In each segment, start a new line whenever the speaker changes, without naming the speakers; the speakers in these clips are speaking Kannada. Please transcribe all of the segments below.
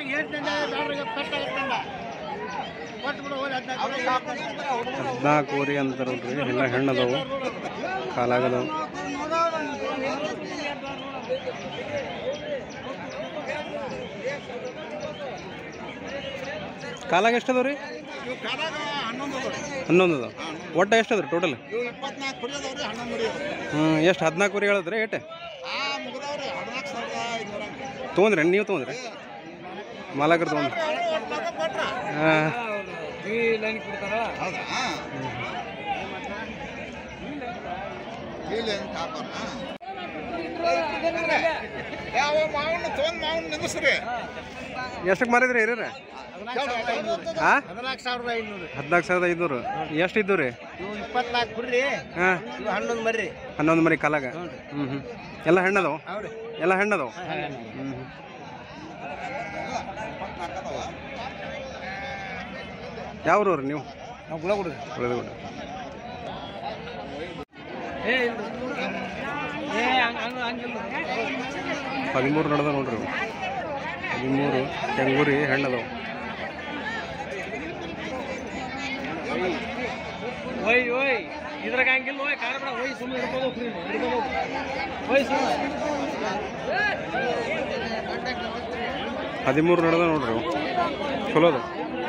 ಹದಿನಾಲ್ಕು ಊರಿ ಅಂತಾರಲ್ರಿ ಎಲ್ಲ ಹೆಣ್ಣದವು ಕಾಲಾಗದವು ಕಾಲಾಗ ಎಷ್ಟು ಅದಾವ ರೀ ಹನ್ನೊಂದು ಅದಾವ ಒಟ್ಟು ಎಷ್ಟು ಅದ ಟೋಟಲ್
ಇಪ್ಪತ್ನಾಲ್ಕು ಕುರಿ ಅದಾವ್ರಿ ಹನ್ನೊಂದು ಕುರಿ
ಹ್ಞೂ ಎಷ್ಟು ಹದಿನಾಲ್ಕು ಊರಿ ಹೇಳಿದ್ರಿ ಏಟೆ
ಆ ಮುಗಿದವ್ರಿ ಹದಿನಾಲ್ಕು ಸಾವಿರದ ಐನೂರ
ತೊಗೊಂಡ್ರಿ ನೀವು ತೊಗೊಂಡ್ರಿ ಮಾಲಕರು ತೊಗೊಂಡ್ರಿ ಹಾಂ
ಹೌದಾ ಇಲ್ಲಿ ಕಾಪಾರ ಯಾವ ಮಾವನ್ನ ತೊಗೊಂಡ್ ಮಾವನ್ನ ನಿಂದಿಸ್ರಿ
ಎಷ್ಟಕ್ಕೆ ಮಾರಿದ್ರಿ ಹಿರಿಯರ ಹಾಂ
ಹದಿನಾಲ್ಕು ಸಾವಿರದ ಐನೂರು
ಹದಿನಾಲ್ಕು ಸಾವಿರದ ಐದುನೂರು ಎಷ್ಟು ಇದ್ದು ರೀ
ಇವು ಇಪ್ಪತ್ನಾಲ್ಕು ಕುರಿ
ಹಾಂ
ಇವು ಹನ್ನೊಂದು ಮರ್ರಿ
ಹನ್ನೊಂದು ಮರಿ ಕಾಲಾಗ ಹ್ಞೂ ಹ್ಞೂ ಎಲ್ಲ ಹೆಣ್ಣದವು
ಹೌದ್ರಿ
ಎಲ್ಲ ಹೆಣ್ಣದವು ಹ್ಞೂ ಹ್ಞೂ ಯಾವ್ರವ್ರು ನೀವು
ನಾವು ಗುಳ ಕೊಡುದು
ಉಳಿದುಗುಡ ಹದಿಮೂರು ನಡೆದ ನೋಡ್ರಿ ಇವು. ಹದಿಮೂರು ಕೆಂಗೂರಿ ಹೆಣ್ಣದವು
ಓಯ್ ಓಯ್ ಇದ್ರಾಗ ಹಂಗಿಲ್ಲ ಓಯ್ ಕಾರ್ ಬೇಡ ಓಯ್ ಸುಮ್ಮನೆ ಹಿಡ್ಕೊಂಡು ಹೋಗ್ರಿ ಹಿಡ್ಕೊಂಡು ಓಯ್ ಸುಮ್ಮನೆ
ಹದಿಮೂರು ನಡೆದ ನೋಡ್ರಿ ಇವು. ಚಲೋ ಅದ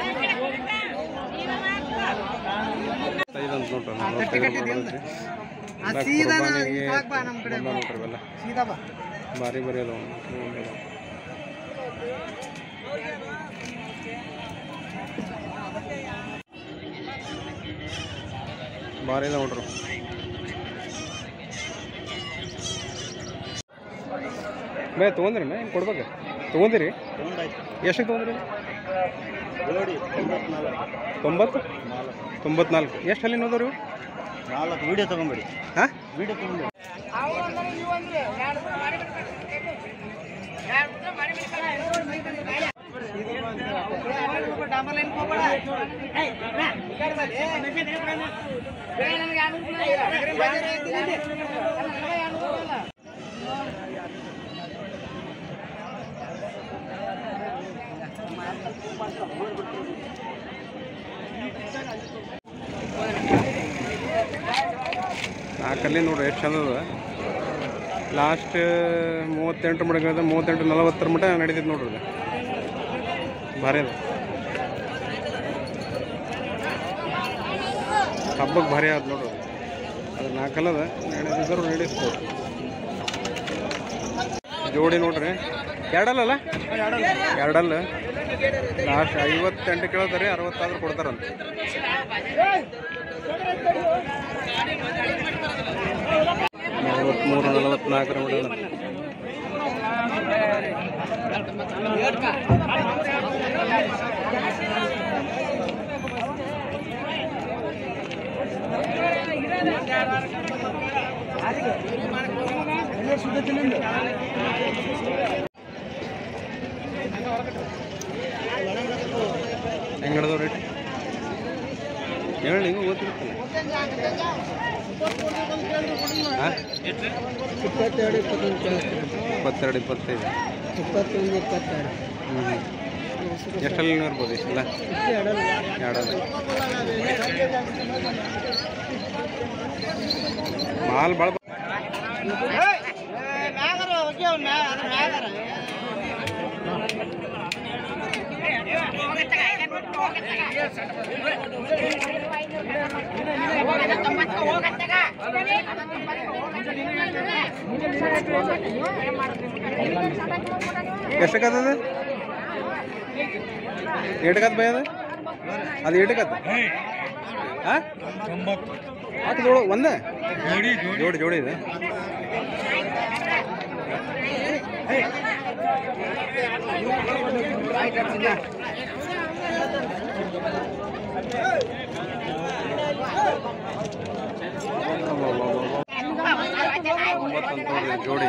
ಐದು ಅಂತ ನೋಡ್ರಿ ನಲವತ್ತೈದು ನಡೆದೈತಿ. ಎಲ್ಲ ಕುರ್ಬಾನಿಗೆ ಬಂದ ನೋಡ್ರಿ ಇವೆಲ್ಲ. ಭಾರಿ ಬರೀ ಅದಾವ ಭಾರಿ ಅದಾವ ನೋಡ್ರಿ ಬೇ ತೊಗೊಂಡ್ರಿ ಏನು ಕೊಡ್ಬೇಕು ತೊಗೊಂದಿರಿ ಎಷ್ಟಕ್ಕೆ ತೊಗೊಂಡ್ರಿ ತೊಂಬತ್ತು ತೊಂಬತ್ನಾಲ್ಕು ಎಷ್ಟು ಅಲ್ಲಿನ ಹೋದವ್ರಿ
ನಾಲ್ಕು ವಿಡಿಯೋ ತಗೊಂಬೇಡಿ
ಹಾಂ
ವಿಡಿಯೋ ತಗೊಂಬೇಡಿ
ನಾಲ್ಕಲ್ಲಿ ನೋಡ್ರಿ ಎಷ್ಟು ಚಂದ ಅದ ಲಾಸ್ಟ್ ಮೂವತ್ತೆಂಟು ಮಡಗದ ಮೂವತ್ತೆಂಟು ನಲವತ್ತರ ಮಟ್ಟ ನಡೀತೈತೆ ನೋಡ್ರಿ ಇದು ಭಾರಿ ಅದ ಹಬ್ಬಕ್ಕೆ ಭಾರಿ ಆದ ನೋಡ್ರಿ ಅದು. ಅದು ನಾಲ್ಕಲ್ಲದ ನಡೆದಿದ್ದರು ನಡೆಸ್ಬೋದು ಜೋಡಿ ನೋಡ್ರಿ ಎರಡಲ್ಲ ಎರಡಲ್ಲ ಲಾಸ್ಟ್ ಐವತ್ತೆಂಟು ಕೇಳ್ತಾರೆ ಅರವತ್ತಾದ್ರೂ ಕೊಡ್ತಾರಂತ ನಲವತ್ತ್ಮೂರು ನಲವತ್ನಾಲ್ಕರ ಮಟ್ಟ ಹೆಂಗೆ ನಡೆದವ ರೇಟ್ ಹೇಳಿ ನೀವು ಗೊತ್ತಿರುತ್ತಲ್ಲ ಹಾಂ
ಇಪ್ಪತ್ತೆರಡು ಇಪ್ಪತ್ತೊಂದು
ಇಪ್ಪತ್ತೆರಡು ಇಪ್ಪತ್ತೈದು
ಇಪ್ಪತ್ತೊಂದು ಇಪ್ಪತ್ತೆರಡು
ಹ್ಞೂ ಎಷ್ಟಲ್ಲಿ ಇರ್ಬೋದು ಇಷ್ಟೆಲ್ಲ ಎರಡಲ್ಲ ಮಾಲ್ ಭಾಳ ಎಷ್ಟಕ್ಕದ ಏಟಕತ್ ಬೈ ಅದು ಅದು ಏಟಕತ್ ಹಾಂ ಹತ್ತು ಜೋಡು ಒಂದೇ ಜೋಡಿ ಜೋಡಿ ಇದೆ ಒಂಬತ್ತಂತ ನೋಡ್ರಿ ಜೋಡಿ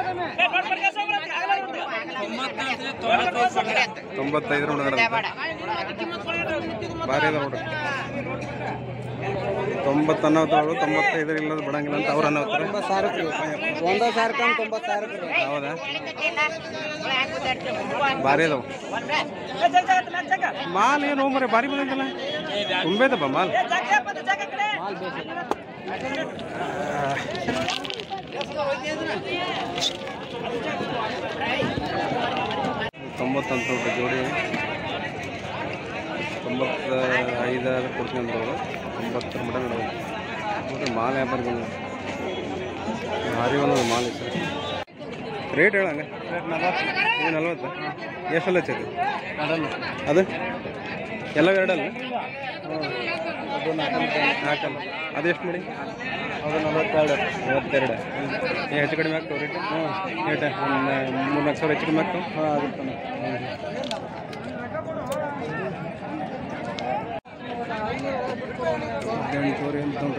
ತೊಂಬತ್ತೈದು ನೋಡ್ರಿ ಭಾರಿ ಅದ ನೋಡ್ರಿ ತೊಂಬತ್ತು ಅನ್ನೋದವ್ರು ತೊಂಬತ್ತೈದು ಇಲ್ಲದ ಬಿಡಂಗಿಲ್ಲ ಅಂತ ಅವ್ರು ಅನ್ನೋತಾರೆ
ತೊಂಬತ್ತು ಸಾವಿರಕ್ಕೆ ರೀ ಒಂದೇ ಸಾವಿರ ಕಮ್ಮಿ ತೊಂಬತ್ತು ಸಾವಿರಕ್ಕೆ ರೀ
ಹೌದಾ ಭಾರಿ ಅದಾವ ಮಾಲ್ ಏನು ಮರೆ ಭಾರಿ ಬಂದೈತಲ್ಲ ತುಂಬೈತಪ್ಪ ಮಾಲ್
ಮಾಲ್ ಬೇಕು
ತೊಂಬತ್ತಂತ ನೋಡ್ರಿ ಜೋಡಿ ತೊಂಬತ್ತ ಐದಾರು ಕೊಡ್ತೀನಿ ಅಂದವರು ತೊಂಬತ್ತರ ಮಟ ನೋಡ್ರಿ ನೋಡ್ರಿ ಮಾಲ್ ವ್ಯಾಪಾರ ಬಂದ ಭಾರಿ ಬಂದದ ಮಾಲ್ ಸರ್ ರೇಟ್ ಹೇಳಂಗ ಇದು ನಲ್ವತ್ತು ಎಷ್ಟಲ್ಲ ಹಚ್ಚೈತಿ ಅದು ಎಲ್ಲ ಎರಡಲ್ಲ
ಅದು ನಾಲ್ಕು
ನಾಲ್ಕಲ್ಲ ಅದು ಎಷ್ಟು ಮಾಡಿ
ಅದು ನಲವತ್ತೆರಡು
ಮೂವತ್ತೆರಡು ಏ ಹೆಚ್ಚು ಕಡಿಮೆ ಆಗ್ತಾವೆ ರೇಟ್ ಹ್ಞೂ ರೇಟ್ ಒಂದು ಮೂರು ನಾಲ್ಕು ಸಾವಿರ ಹೆಚ್ಚು ಕಡಿಮೆ ಆಗ್ತಾವೆ
ಹಾಂ ಆಗುತ್ತೆ
ಹದಿನೆಂಟುವರೆ ಅಂತ ನೋಡ್ರಿ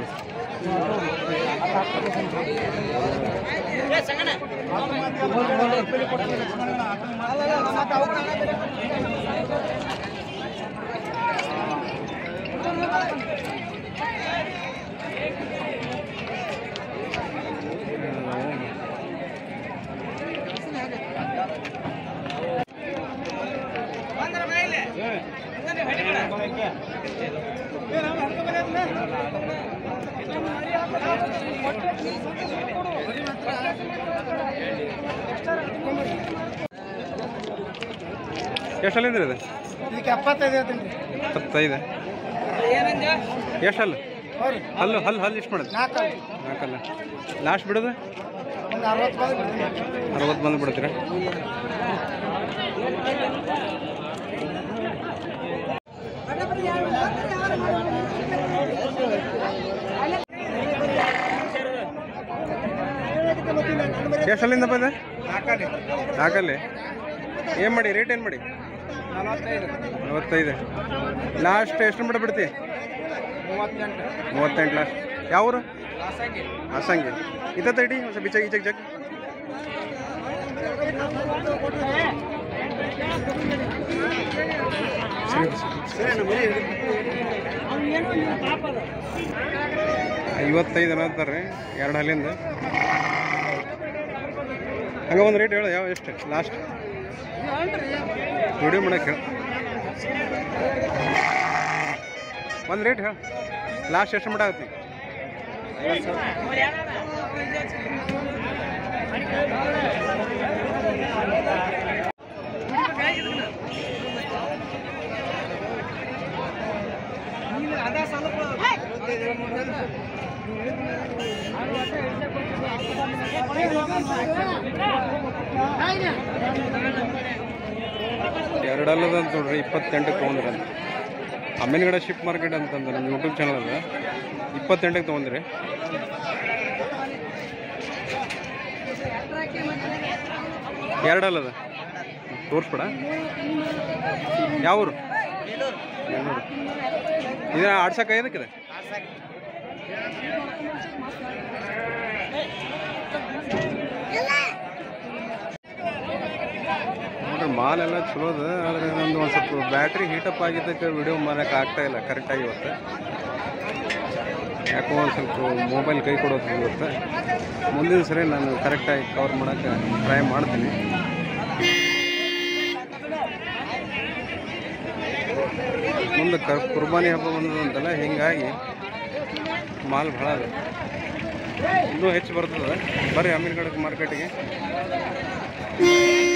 ಎಷ್ಟಲ್ಲಿಂದ್ರಿ ಇದು
ಇದಕ್ಕೆ ಎಪ್ಪತ್ತೈದು ಹೇಳ್ತೀನಿ ರೀ
ಇಪ್ಪತ್ತೈದು ಎಷ್ಟಲ್ಲ
ಹೌದು
ಹಲ್ಲು ಹಲ್ಲು ಹಲ್ಲು ಎಷ್ಟು ಮಾಡೋದು
ನಾಲ್ಕು
ನಾಲ್ಕಲ್ಲ ಲಾಸ್ಟ್ ಬಿಡೋದು
ಒಂದು ಅರವತ್ತು ಬಂದು ಬಿಡ್ತೀನಿ
ಅರವತ್ತು ಬಂದು ಬಿಡ್ತೀರಾ ಎಷ್ಟಲ್ಲಿಂದಪ್ಪ ಇದು
ನಾಲ್ಕಲ್ಲಿ
ನಾಲ್ಕಲ್ಲಿ ಏನು ಮಾಡಿ ರೇಟ್ ಏನು ಮಾಡಿ
ನಲವತ್ತೈದು
ನಲವತ್ತೈದು ಲಾಸ್ಟ್ ಎಷ್ಟು ಮಟ್ಟ ಬಿಡ್ತಿ
ಮೂವತ್ತೆಂಟು
ಮೂವತ್ತೆಂಟು ಲಾಸ್ಟ್ ಯಾವರು
ಹಾಸಂಗಿ
ಹಾಸಂಗಿ ಇತ್ತ ತೈಟಿ ಒಂದು ಸ್ವಲ್ಪ ಈಚೆಗೆ ಈಚೆಗೆ ಜಗ್ ಐವತ್ತೈದು ಅನ್ನತ್ತಾರೆ ರೀ ಎರಡು ಹಲ್ಲಿಂದ ಹಂಗೆ ಒಂದು ರೇಟ್ ಹೇಳು ಯಾವ ಎಷ್ಟು ಲಾಸ್ಟ್ ವಿಡಿಯೋ ಮಾಡಕ್ಕೆ ಹೇಳು ಒಂದು ರೇಟ್ ಹೇಳು ಲಾಸ್ಟ್ ಎಷ್ಟು ಮಟ್ಟ ಆಗುತ್ತೆ ಎರಡಲ್ಲದ ಅಂತ ನೋಡ್ರಿ ಇಪ್ಪತ್ತೆಂಟಕ್ಕೆ ತೊಗೊಂಡ್ರಿ ಅಂತ ಅಮ್ಮಿನಗಡ ಶಿಪ್ ಮಾರ್ಕೆಟ್ ಅಂತಂದ್ರೆ ನಮ್ಮ ಯೂಟ್ಯೂಬ್ ಚಾನಲ್ ಅದ ಇಪ್ಪತ್ತೆಂಟಕ್ಕೆ ತೊಗೊಂಡ್ರಿ ಎರಡಲ್ಲದ ತೋರಿಸ್ಬೇಡ ಯಾವೂರು ಬೆಂಗಳೂರು ಇದು ಆಡ್ಸಕ್ಕೆ ಏನಕ್ಕಿದೆ ನೋಡ್ರಿ ಮಾಲ್ ಎಲ್ಲ ಚಲೋ ಅದ ಆದ್ರೆ ನಂದು ಒಂದು ಸ್ವಲ್ಪ ಬ್ಯಾಟ್ರಿ ಹೀಟಪ್ ಆಗಿದ್ದಕ್ಕೆ ವಿಡಿಯೋ ಮಾಡಕ್ಕೆ ಆಗ್ತಾ ಇಲ್ಲ ಕರೆಕ್ಟಾಗಿ ಇವತ್ತು ಯಾಕೋ ಒಂದು ಸ್ವಲ್ಪ ಮೊಬೈಲ್ ಕೈ ಕೊಡೋದು ಇವತ್ತು ಮುಂದಿನ ಸರಿ ನಾನು ಕರೆಕ್ಟಾಗಿ ಕವರ್ ಮಾಡೋಕ್ಕೆ ಟ್ರೈ ಮಾಡ್ತೀನಿ ಮುಂದೆ ಕ ಕುರ್ಬಾನಿ ಹಬ್ಬ ಬಂದದಂತಲ್ಲ ಹೀಗಾಗಿ ಮಾಲ್ ಭಾಳ ಅದ ಇನ್ನೂ ಹೆಚ್ಚು ಬರ್ತದೆ ಬರ್ರಿ ಅಮೀರ್ಗಢ ಮಾರ್ಕೆಟಿಗೆ